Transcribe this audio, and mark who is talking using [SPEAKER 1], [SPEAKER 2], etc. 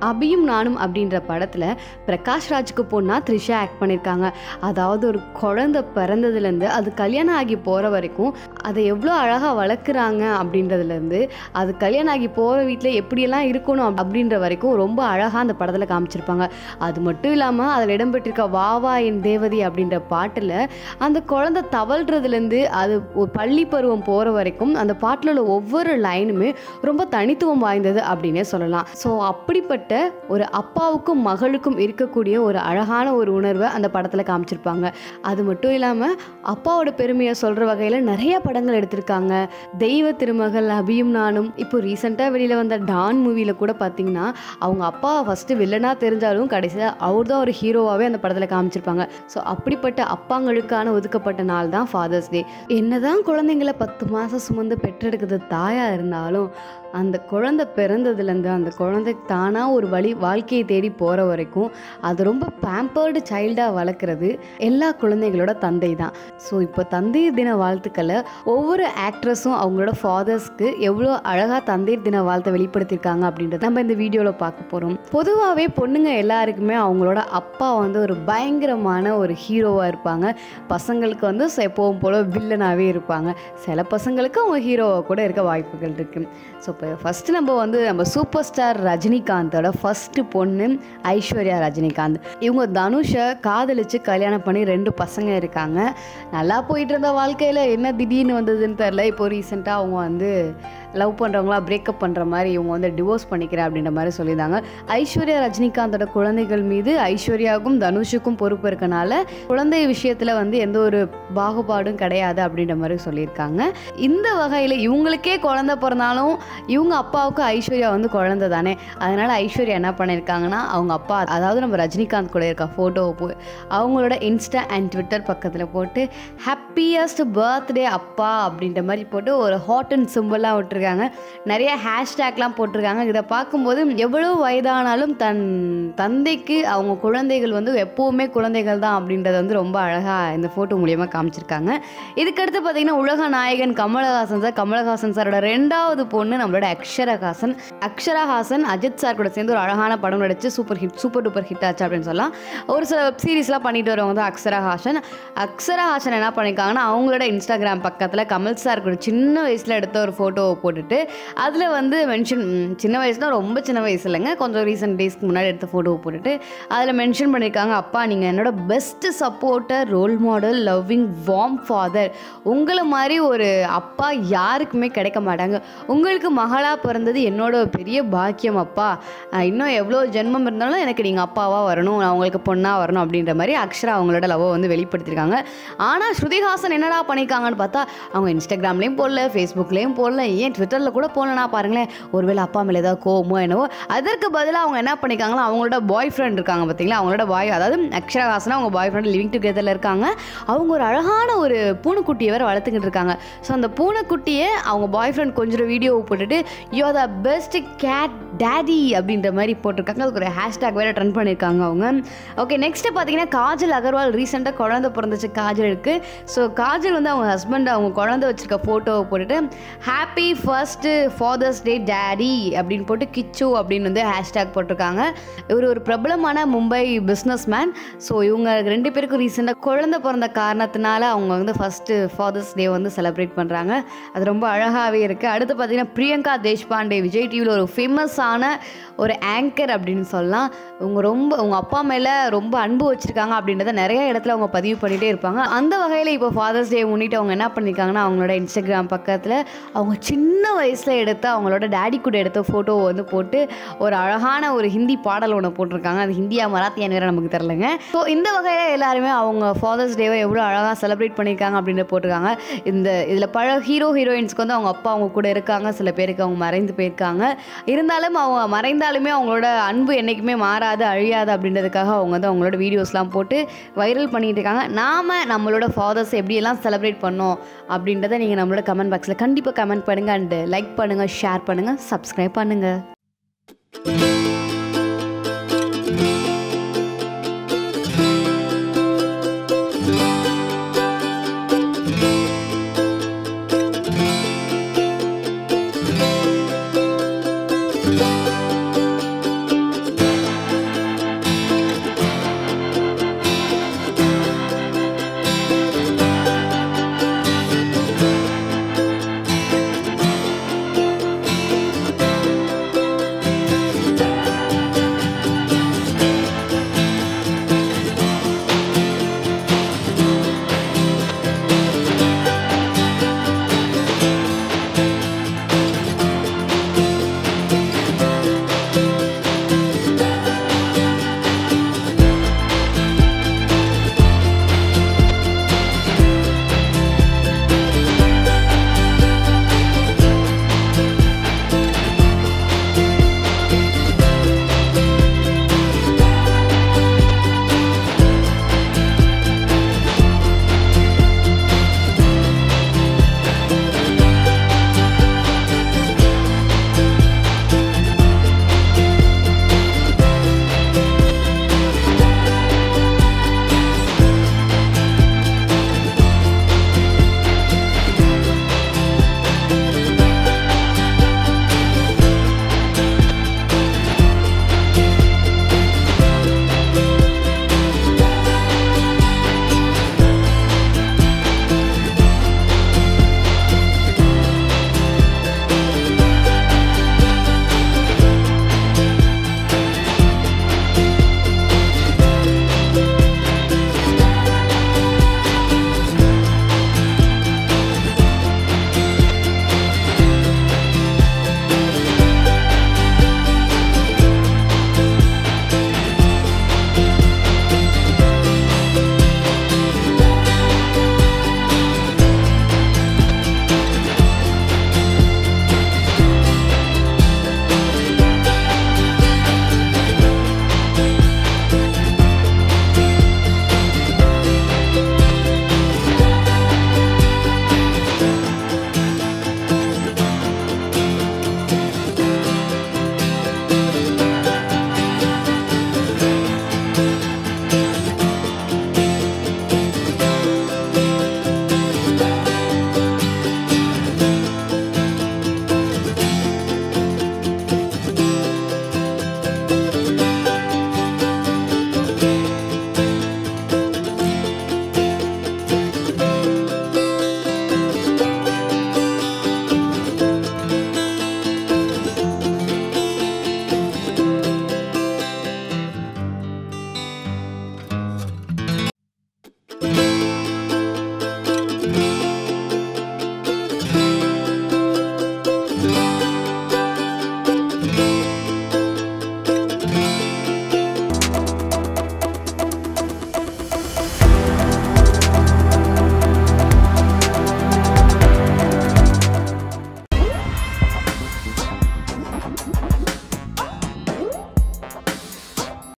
[SPEAKER 1] அபியும் நானும் அப்படின்ற படத்தில் பிரகாஷ் ராஜுக்கு பொண்ணாக த்ரிஷா ஆக்ட் பண்ணியிருக்காங்க அதாவது ஒரு குழந்தை பிறந்ததுலேருந்து அது கல்யாணம் ஆகி போகிற வரைக்கும் அதை எவ்வளோ அழகாக வளர்க்குறாங்க அப்படின்றதுலேருந்து அது கல்யாணம் ஆகி போகிற வீட்டில் எப்படியெல்லாம் இருக்கணும் அப்~ அப்படின்ற வரைக்கும் ரொம்ப அழகாக அந்த படத்தில் காமிச்சிருப்பாங்க அது மட்டும் இல்லாமல் அதில் இடம்பெற்றிருக்க வா வா என் தேவதி அப்படின்ற பாட்டில் அந்த குழந்தை தவழ்கிறதுலேருந்து அது ஒரு பள்ளி பருவம் போகிற வரைக்கும் அந்த பாட்டில் உள்ள ஒவ்வொரு லைனுமே ரொம்ப தனித்துவம் வாய்ந்தது அப்படின்னே சொல்லலாம் ஸோ அப்படிப்பட்ட ஒரு அப்பாவுக்கும் மகளுக்கும் இருக்கக்கூடிய ஒரு அழகான ஒரு உணர்வை அந்த படத்தில் காமிச்சிருப்பாங்க அது மட்டும் இல்லாமல் அப்பாவோட பெருமையை சொல்கிற வகையில் நிறைய படங்கள் எடுத்திருக்காங்க தெய்வ திருமகள் அபியும் நானும் இப்போ ரீசெண்டாக வெளியில் வந்த டான் மூவியில் கூட பார்த்தீங்கன்னா அவங்க அப்பா ஃபஸ்ட்டு வில்லனாக தெரிஞ்சாலும் கடைசியாக அவர் தான் ஒரு ஹீரோவாகவே அந்த படத்தில் காமிச்சிருப்பாங்க ஸோ அப்படிப்பட்ட அப்பாங்களுக்கான ஒதுக்கப்பட்ட நாள் தான் ஃபாதர்ஸ் டே என்னதான் குழந்தைங்கள பத்து மாதம் சுமந்து பெற்றெடுக்கிறது தாயாக இருந்தாலும் அந்த குழந்தை பிறந்ததுலேருந்து அந்த குழந்தை தானாக ஒரு வழி வாழ்க்கையை தேடி போகிற வரைக்கும் அது ரொம்ப பேம்பர்டு சைல்டாக வளர்க்குறது எல்லா குழந்தைகளோட தந்தை தான் ஸோ இப்போ தந்தையர் தின வாழ்த்துக்களை ஒவ்வொரு ஆக்ட்ரஸும் அவங்களோட ஃபாதர்ஸ்க்கு எவ்வளோ அழகாக தந்தையர் தின வாழ்த்தை வெளிப்படுத்தியிருக்காங்க அப்படின்றத நம்ம இந்த வீடியோவில் பார்க்க போகிறோம் பொதுவாகவே பொண்ணுங்க எல்லாருக்குமே அவங்களோட அப்பா வந்து ஒரு பயங்கரமான ஒரு ஹீரோவாக இருப்பாங்க பசங்களுக்கு வந்து ச- எப்பவும் போல் வில்லனாகவே இருப்பாங்க சில பசங்களுக்கு அவங்க ஹீரோவாக கூட இருக்க வாய்ப்புகள் இருக்குது ஸோ இப்போ ஃபஸ்ட்டு நம்ம வந்து நம்ம சூப்பர் ஸ்டார் ரஜினிகாந்தோட ஃபஸ்ட்டு பொண்ணு ஐஸ்வர்யா ரஜினிகாந்த் இவங்க தனுஷை காதலிச்சு கல்யாணம் பண்ணி ரெண்டு பசங்க இருக்காங்க நல்லா போயிட்டு இருந்த வாழ்க்கையில் என்ன திடீர்னு வந்ததுன்னு தெரில இப்போ ரீசெண்டாக அவங்க வந்து லவ் பண்ணுறவங்களா பிரேக்கப் பண்ணுற மாதிரி இவங்க வந்து டிவோர்ஸ் பண்ணிக்கிறேன் அப்படின்ற மாதிரி சொல்லியிருந்தாங்க ஐஸ்வர்யா ரஜினிகாந்தோட குழந்தைகள் மீது ஐஸ்வர்யாவுக்கும் தனுஷுக்கும் பொறுப்பு இருக்கனால குழந்தை விஷயத்தில் வந்து எந்த ஒரு பாகுபாடும் கிடையாது அப்படின்ற மாதிரி சொல்லியிருக்காங்க இந்த வகையில் இவங்களுக்கே குழந்தை பிறந்தாலும் இவங்க அப்பாவுக்கு ஐஸ்வர்யா வந்து குழந்தை தானே அதனால் ஐஸ்வர்யா என்ன பண்ணியிருக்காங்கன்னா அவங்க அப்பா அதாவது நம்ம ரஜினிகாந்த் கூட இருக்க ஃபோட்டோவை போ அவங்களோட இன்ஸ்டா அண்ட் ட்விட்டர் பக்கத்தில் போட்டு ஹாப்பியஸ்ட் பர்த்டே அப்பா அப்படின்ற மாதிரி போட்டு ஒரு ஹாட் அண்ட் சிம்பிளாக விட்டுருக்காங்க நிறைய ஹேஷ்டேக்லாம் போட்டிருக்காங்க இதை பார்க்கும்போது எவ்வளோ வயதானாலும் தன் தந்தைக்கு அவங்க குழந்தைகள் வந்து எப்போவுமே குழந்தைகள் தான் அப்படின்றத வந்து ரொம்ப அழகாக இந்த ஃபோட்டோ மூலியமாக காமிச்சிருக்காங்க இதுக்கடுத்து பார்த்தீங்கன்னா உலக நாயகன் கமலஹாசன் சார் கமலஹாசன் சாரோட ரெண்டாவது பொண்ணு நம்மளோட அக்ஷரஹாசன் அக்ஷரஹாசன் அஜித் சார் கூட சேர்ந்து ஒரு அழகான படம் நடிச்சு super hit super duper hit ஆச்சு அப்படின்னு சொல்லலாம் ஒரு சில வெப் சீரிஸ்லாம் பண்ணிட்டு வரவங்க தான் அக்ஷரஹாசன் அக்ஷரஹாசன் என்ன பண்ணியிருக்காங்கன்னா அவங்களோட இன்ஸ்டாகிராம் பக்கத்தில் கமல் சார் கூட சின்ன வயசில் எடுத்த ஒரு ஃபோட்டோவை போட்டுட்டு அதில் வந்து மென்ஷன் சின்ன வயசுனா ரொம்ப சின்ன வயசு இல்லைங்க கொஞ்சம் ரீசெண்ட் டேஸ்க்கு முன்னாடி எடுத்த ஃபோட்டோவை போட்டுட்டு அதில் மென்ஷன் பண்ணியிருக்காங்க அப்பா நீங்கள் என்னோட best supporter role model loving warm father உங்களை மாதிரி ஒரு அப்பா யாருக்குமே கிடைக்க மாட்டாங்க உங்களுக்கு மகளாக பிறந்தது என்னோட பெரிய பாக்கியம் அப்பா அஹ் இன்னும் எவ்வளோ ஜென்மம் இருந்தாலும் எனக்கு நீங்கள் அப்பாவாக வரணும் நான் உங்களுக்கு பொண்ணாக வரணும் அப்படின்ற மாதிரி அக்ஷரா அவங்களோட லவ்வை வந்து வெளிப்படுத்தியிருக்காங்க ஆனால் ஸ்ருதிஹாசன் என்னடா பண்ணியிருக்காங்கன்னு பார்த்தா அவங்க இன்ஸ்டாகிராம்லேயும் போடல ஃபேஸ்புக்லேயும் போடல ஏன் ட்விட்டரில் கூட போடலனா பாருங்களேன் ஒருவேளை அப்பா மேலே ஏதாவது கோவமோ என்னவோ அதற்கு பதிலாக அவங்க என்ன பண்ணியிருக்காங்களா அவங்களோட பாய் ஃப்ரெண்ட் இருக்காங்க பார்த்தீங்களா அவங்களோட பாய் அதாவது அக்ஷரஹாசனா அவங்க பாய் ஃப்ரெண்ட் லிவிங் டுகெதரில் இருக்காங்க அவங்க ஒரு அழகான ஒரு பூனைக்குட்டியை வேறு வளர்த்துக்கிட்டு இருக்காங்க ஸோ அந்த பூனைக்குட்டியை அவங்க பாய் ஃப்ரெண்ட் கொஞ்சம் வீடியோவை போட்டுட்டு you the best cat daddy அப்படின்ற மாதிரி போட்டிருக்காங்க அதுக்கு ஒரு ஹேஷ்டேக் வேறு ட்ரெண்ட் பண்ணியிருக்காங்க அவங்க ஓகே நெக்ஸ்ட்டு பார்த்தீங்கன்னா காஜல் அகர்வால் ரீசெண்டாக குழந்தை பிறந்துச்சு காஜல் இருக்குது ஸோ காஜல் வந்து அவங்க ஹஸ்பண்ட் அவங்க குழந்தை வச்சிருக்க ஃபோட்டோவை போட்டுட்டு happy first father's day daddy அப்படின்னு போட்டு கிச்சு அப்படின்னு வந்து ஹேஷ்டேக் போட்டிருக்காங்க இவர் ஒரு பிரபலமான மும்பை பிஸ்னஸ் மேன் ஸோ இவங்க ரெண்டு பேருக்கும் ரீசெண்டாக குழந்தை பிறந்த காரணத்தினால அவங்க வந்து ஃபஸ்ட்டு ஃபாதர்ஸ் டே வந்து செலிப்ரேட் பண்ணுறாங்க அது ரொம்ப அழகாகவே இருக்குது அடுத்து பார்த்தீங்கன்னா பிரியங்கா தேஷ்பாண்டே விஜய் டிவியில் ஒரு ஃபேமஸான ஒரு ஆங்கர் அப்படின்னு சொல்லலாம் இவங்க ரொம்ப உங்கள் அப்பா மேலே ரொம்ப அன்பு வச்சுருக்காங்க அப்படின்றத நிறைய இடத்துல அவங்க பதிவு பண்ணிகிட்டே இருப்பாங்க அந்த வகையில் இப்போ ஃபாதர்ஸ் டே முன்னிட்டு அவங்க என்ன பண்ணியிருக்காங்கன்னா அவங்களோட இன்ஸ்டாகிராம் பக்கத்தில் அவங்க சின்ன வயசில் எடுத்த அவங்களோட டேடி கூட எடுத்த ஃபோட்டோவை வந்து போட்டு ஒரு அழகான ஒரு ஹிந்தி பாடல் ஒன்று போட்டிருக்காங்க அது ஹிந்தியா மராத்தியான்னு வேறு நமக்கு தெரிலங்க ஸோ இந்த வகையில் எல்லாருமே அவங்க ஃபாதர்ஸ் டேவை எவ்வளோ அழகாக செலிப்ரேட் பண்ணியிருக்காங்க அப்படின்னு போட்டிருக்காங்க இந்த இதில் பல ஹீரோ ஹீரோயின்ஸ்க்கு வந்து அவங்க அப்பா அவங்க கூட இருக்காங்க சில பேருக்கு அவங்க மறைந்து போயிருக்காங்க இருந்தாலும் அவங்க மறைந்தாலுமே அவங்களோட அன்பு என்றைக்குமே மாறாது அழியாது அப்படின்றதுக்காக அவங்க வந்து அவங்களோட வீடியோஸ்லாம் போட்டு வைரல் பண்ணிட்டு இருக்காங்க நாம் நம்மளோட ஃபாதர்ஸ் எப்படியெல்லாம் செலிப்ரேட் பண்ணோம் அப்படின்றத நீங்கள் நம்மளோட கமெண்ட் பாக்ஸில் கண்டிப்பாக கமெண்ட் பண்ணுங்கள் அண்ட் லைக் பண்ணுங்கள் ஷேர் பண்ணுங்கள் சப்ஸ்கிரைப் பண்ணுங்கள்